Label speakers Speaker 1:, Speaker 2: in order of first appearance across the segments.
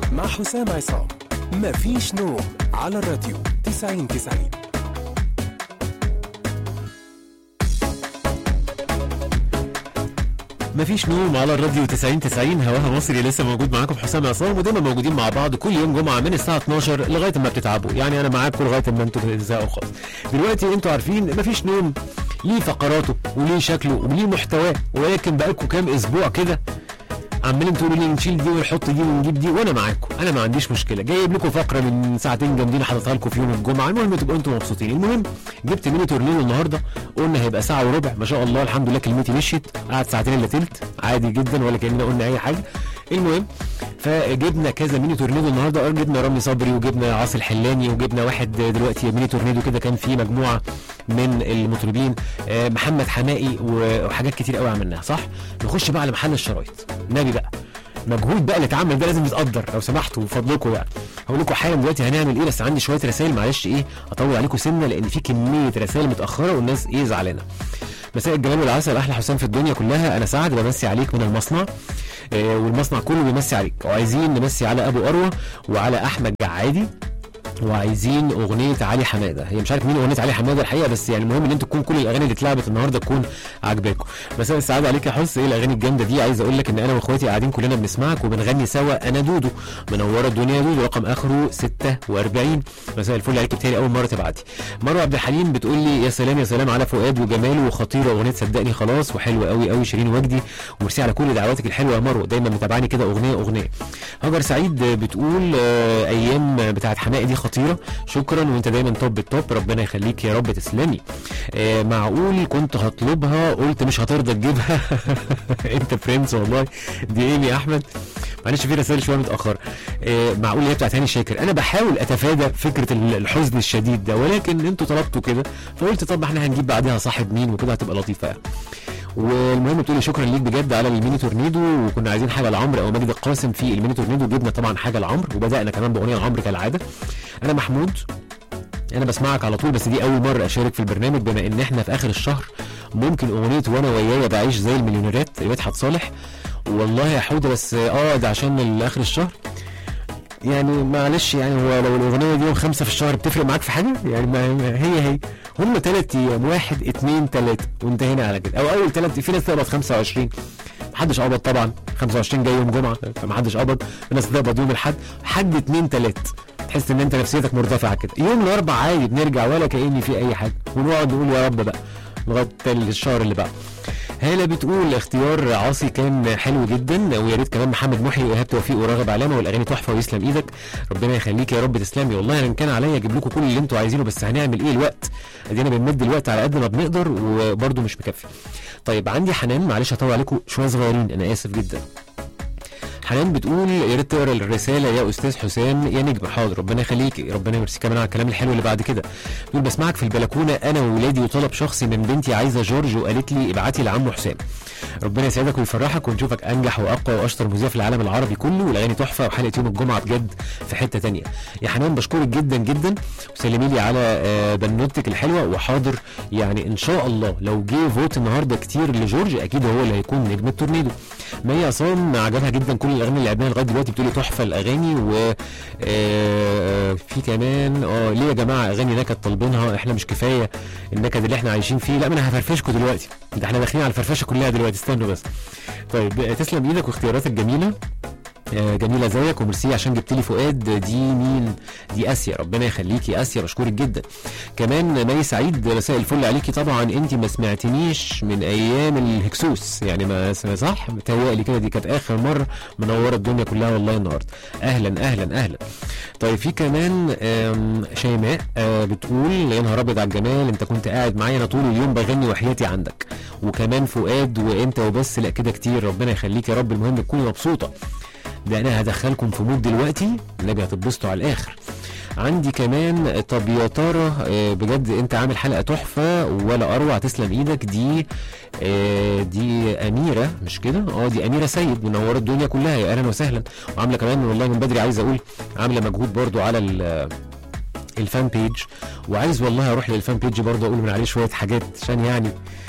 Speaker 1: مع حسام عصام مفيش نوم على الراديو 90 90
Speaker 2: مفيش نوم على الراديو 90 90 هواها مصري لسه موجود معاكم حسام عصام ودايما موجودين مع بعض كل يوم جمعه من الساعه 12 لغايه ما بتتعبوا يعني انا معاكم لغايه ما انتوا تزهقوا خالص دلوقتي انتوا عارفين مفيش نوم ليه فقراته وليه شكله وليه محتواه ولكن بقالكم كام اسبوع كده عمالين تقولوا لي نشيل دي ونحط دي ونجيب دي وانا معاكم انا ما عنديش مشكله جايب لكم فقره من ساعتين جامدين حاططها لكم في يوم الجمعه المهم تبقوا انتم مبسوطين المهم جبت ميني تورنيدو النهارده قلنا هيبقى ساعه وربع ما شاء الله الحمد لله كلمتي مشيت قعد ساعتين الا تلت عادي جدا ولا كاننا قلنا اي حاجه المهم فجبنا كذا ميني تورنيدو النهارده اه جبنا رامي صبري وجبنا عاصي الحلاني وجبنا واحد دلوقتي ميني تورنيدو كده كان فيه مجموعه من المطربين آه، محمد حمائي وحاجات كتير قوي عملناها صح نخش بقى على محل الشرايط نبي بقى مجهود بقى اللي اتعمل ده لازم يتقدر لو سمحتوا بفضلكم يعني هقول لكم حالا دلوقتي هنعمل ايه بس عندي شويه رسائل معلش ايه اطول عليكم سنه لان في كميه رسائل متاخره والناس ايه زعلانه مساء الجمال والعسل احلى حسام في الدنيا كلها انا سعد بمسي عليك من المصنع آه والمصنع كله بيمسي عليك وعايزين نمسي على ابو اروى وعلى احمد جعادي وعايزين اغنيه علي حماده هي مش عارف مين اغنيه علي حماده الحقيقه بس يعني المهم ان انتوا تكون كل الاغاني اللي اتلعبت النهارده تكون عاجباكم مساء السعاده عليك يا حس ايه الاغاني الجامده دي عايز اقول لك ان انا واخواتي قاعدين كلنا بنسمعك وبنغني سوا انا دودو منوره الدنيا يا دودو رقم اخره 46 مساء الفل عليك بتهيألي اول مره تبعتي مروه عبد الحليم بتقول لي يا سلام يا سلام على فؤاد وجماله وخطيره اغنيه صدقني خلاص وحلوه قوي قوي شيرين وجدي وميرسي على كل دعواتك الحلوه يا مروه دايما متابعاني كده اغنيه اغنيه هاجر سعيد بتقول آه، ايام بتاعت حماقي دي خطيره شكرا وانت دايما توب التوب ربنا يخليك يا رب تسلمي آه، معقول كنت هطلبها قلت مش هترضى تجيبها انت برنس والله دي ايمي احمد معلش في رسائل شويه متاخره آه، معقول هي بتاعت هاني شاكر انا بحاول اتفادى فكره ال- الحزن الشديد ده ولكن انتوا طلبتوا كده فقلت طب احنا هنجيب بعدها صاحب مين وكده هتبقى لطيفه يعني. والمهم بتقول لي شكرا ليك بجد على الميني تورنيدو وكنا عايزين حاجه لعمرو او مجد القاسم في الميني تورنيدو جبنا طبعا حاجه لعمرو وبدانا كمان باغنيه لعمرو كالعاده انا محمود انا بسمعك على طول بس دي اول مره اشارك في البرنامج بما ان احنا في اخر الشهر ممكن اغنيه وانا ويايا بعيش زي المليونيرات مدحت صالح والله يا حوده بس اه ده عشان اخر الشهر يعني معلش يعني هو لو الاغنيه دي يوم خمسه في الشهر بتفرق معاك في حاجه يعني ما ما هي هي هم ثلاث ايام واحد اتنين ثلاثه وانتهينا على كده او اول ثلاث في ناس تقبض 25 محدش قبض طبعا 25 جاي يوم جمعه فمحدش قبض في ناس تقبض يوم الاحد حد اتنين تلات تحس ان انت نفسيتك مرتفعه كده يوم الاربع عادي بنرجع ولا كاني في اي حاجه ونقعد نقول يا رب بقى لغايه الشهر اللي بعده هاله بتقول اختيار عاصي كان حلو جدا ويا ريت كمان محمد محي وايهاب توفيق وراغب علامه والاغاني تحفه ويسلم ايدك ربنا يخليك يا رب تسلمي والله انا إن كان عليا اجيب لكم كل اللي انتوا عايزينه بس هنعمل ايه الوقت ادينا بنمد الوقت على قد ما بنقدر وبرده مش مكفي طيب عندي حنان معلش هطول عليكم شويه صغيرين انا اسف جدا حنان بتقول يا ريت تقرا الرساله يا استاذ حسام يا نجم حاضر ربنا يخليك ربنا يمسي كمان على الكلام الحلو اللي بعد كده بتقول بسمعك في البلكونه انا وولادي وطلب شخصي من بنتي عايزه جورج وقالت لي ابعتي لعمو حسام ربنا يسعدك ويفرحك ونشوفك انجح واقوى واشطر مذيع في العالم العربي كله والاغاني تحفه وحلقه يوم الجمعه بجد في حته تانية يا حنان بشكرك جدا جدا وسلمي لي على آه، بنوتك الحلوه وحاضر يعني ان شاء الله لو جه فوت النهارده كتير لجورج اكيد هو اللي هيكون نجم التورنيدو مي عصام عجبها جدا كل الاغاني اللي لعبناها لغايه دلوقتي بتقولي تحفه الاغاني و آه، في كمان اه ليه يا جماعه اغاني نكد طالبينها احنا مش كفايه النكد اللي احنا عايشين فيه لا ما انا هفرفشكم دلوقتي ده احنا داخلين على الفرفشه كلها دلوقتي استنوا بس طيب آه، تسلم ايدك واختياراتك جميله آه، جميله زيك وميرسي عشان جبت لي فؤاد دي مين دي اسيا ربنا يخليكي اسيا بشكرك جدا كمان مي سعيد مساء الفل عليكي طبعا انت ما سمعتنيش من ايام الهكسوس يعني ما صح متهيألي كده دي كانت اخر مره منوره الدنيا كلها والله النهارده اهلا اهلا اهلا طيب في كمان آم، شيماء آه، بتقول يا نهار ابيض على الجمال انت كنت قاعد معايا انا طول اليوم بغني وحياتي عندك وكمان فؤاد وانت وبس لا كده كتير ربنا يخليك يا رب المهم تكوني مبسوطه ده انا هدخلكم في مود دلوقتي النبي هتتبسطوا على الاخر عندي كمان طب يا ترى آه، بجد انت عامل حلقه تحفه ولا اروع تسلم ايدك دي آه، دي اميره مش كده اه دي اميره سيد منوره الدنيا كلها يا اهلا وسهلا وعامله كمان والله من بدري عايز اقول عامله مجهود برضو على ال- الفان بيج وعايز والله اروح للفان بيج برضو اقول من عليه شويه حاجات عشان يعني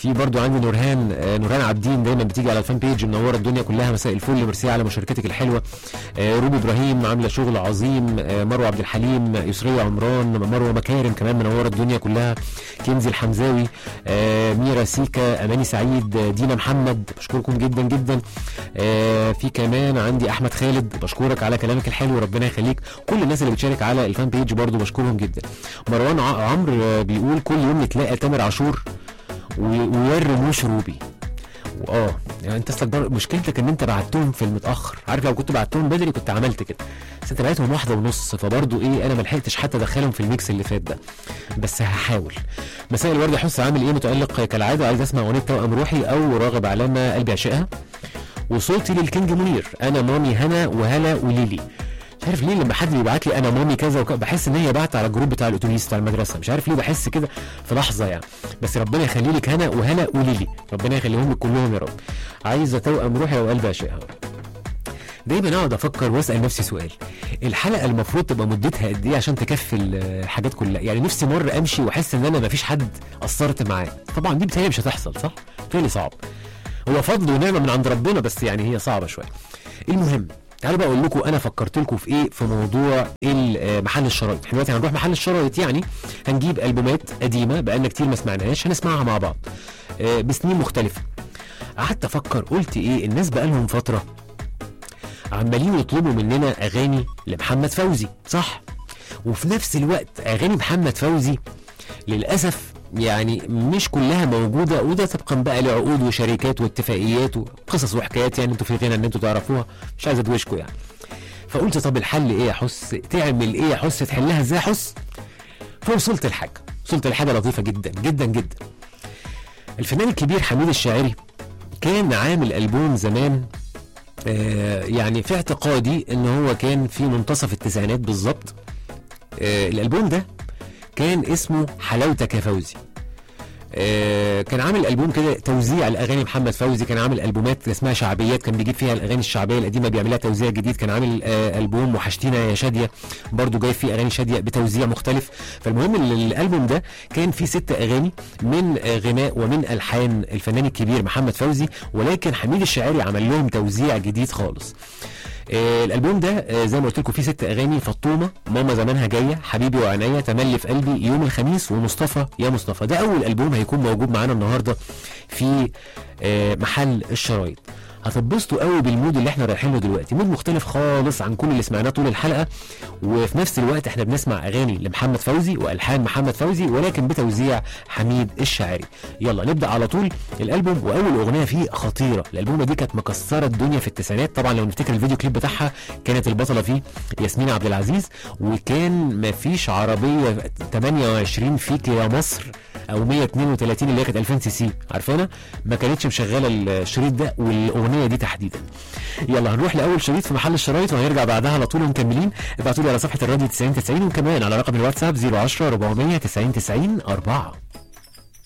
Speaker 2: في برضو عندي نورهان آه، نورهان عابدين دايما بتيجي على الفان بيج منوره الدنيا كلها مساء الفل ميرسي على مشاركتك الحلوه آه، روبي ابراهيم عامله شغل عظيم آه، مروه عبد الحليم يسريه عمران مروه مكارم كمان منوره الدنيا كلها كنزي الحمزاوي آه، ميرا سيكا اماني سعيد آه، دينا محمد بشكركم جدا جدا آه، في كمان عندي احمد خالد بشكرك على كلامك الحلو ربنا يخليك كل الناس اللي بتشارك على الفان بيج برضو بشكرهم جدا مروان ع- عمرو آه، بيقول كل يوم نتلاقى تامر عاشور و- ويرموش روبي واه يعني انت اصلك بر- مشكلتك ان انت بعتهم في المتاخر عارف لو كنت بعتهم بدري كنت عملت كده بس انت بعتهم واحده ونص فبرضه ايه انا ما لحقتش حتى ادخلهم في الميكس اللي فات ده بس هحاول مساء الورد يا حس عامل ايه متالق كالعاده عايز اسمع اغنيه توأم روحي او راغب علامه قلبي عشقها وصوتي للكينج منير انا مامي هنا وهلا وليلي مش عارف ليه لما حد بيبعت لي انا مامي كذا وكذا بحس ان هي بعت على الجروب بتاع الاتوبيس بتاع المدرسه مش عارف ليه بحس كده في لحظه يعني بس ربنا يخلي لك هنا وهلا وليلي ربنا يخليهم لك كلهم يا رب عايزه توأم روحي وقلبي عشقها دايما اقعد افكر واسال نفسي سؤال الحلقه المفروض تبقى مدتها قد ايه عشان تكفي الحاجات كلها يعني نفسي مره امشي واحس ان انا مفيش حد قصرت معاه طبعا دي بتهيألي مش هتحصل صح بتهيألي صعب هو فضل ونعمه من عند ربنا بس يعني هي صعبه شويه المهم تعالوا بقى اقول لكم انا فكرت لكم في ايه في موضوع ال- آه، محل الشرايط احنا دلوقتي هنروح محل الشرايط يعني هنجيب البومات قديمه بقالنا كتير ما سمعناهاش هنسمعها مع بعض آه، بسنين مختلفه قعدت افكر قلت ايه الناس بقى لهم فتره عمالين يطلبوا مننا اغاني لمحمد فوزي صح وفي نفس الوقت اغاني محمد فوزي للاسف يعني مش كلها موجوده وده طبقا بقى لعقود وشركات واتفاقيات وقصص وحكايات يعني انتوا في غنى ان انتوا تعرفوها مش عايز ادوشكوا يعني فقلت طب الحل ايه يا حس تعمل ايه يا حس تحلها ازاي يا حس فوصلت لحاجه وصلت لحاجه لطيفه جدا جدا جدا الفنان الكبير حميد الشاعري كان عامل البوم زمان آه، يعني في اعتقادي ان هو كان في منتصف التسعينات بالظبط آه، الالبوم ده كان اسمه حلاوتك يا فوزي آه، كان عامل البوم كده توزيع لاغاني محمد فوزي كان عامل البومات اسمها شعبيات كان بيجيب فيها الاغاني الشعبيه القديمه بيعملها توزيع جديد كان عامل آه، البوم وحشتينا يا شاديه برضو جايب فيه اغاني شاديه بتوزيع مختلف فالمهم ال- الالبوم ده كان فيه ست اغاني من آه، غناء ومن الحان الفنان الكبير محمد فوزي ولكن حميد الشاعري عمل لهم توزيع جديد خالص آه، الالبوم ده آه، زي ما قلت لكم فيه ست اغاني فطومه ماما زمانها جايه حبيبي وعناية تملي في قلبي يوم الخميس ومصطفى يا مصطفى ده اول البوم هيكون موجود معانا النهارده في آه، محل الشرايط هتتبسطوا قوي بالمود اللي احنا رايحين له دلوقتي مود مختلف خالص عن كل اللي سمعناه طول الحلقه وفي نفس الوقت احنا بنسمع اغاني لمحمد فوزي والحان محمد فوزي ولكن بتوزيع حميد الشاعري يلا نبدا على طول الالبوم واول اغنيه فيه خطيره الالبوم دي كانت مكسره الدنيا في التسعينات طبعا لو نفتكر الفيديو كليب بتاعها كانت البطله فيه ياسمين عبد العزيز وكان مفيش عربيه 28 فيك يا مصر او 132 اللي هي كانت 2000 سي سي عارفانا ما كانتش مشغله الشريط ده والاغنيه دي تحديدا يلا هنروح لاول شريط في محل الشرايط وهنرجع بعدها على طول ومكملين ابعتوا لي على صفحه الراديو 90 90 وكمان على رقم الواتساب 010 400 90 90 4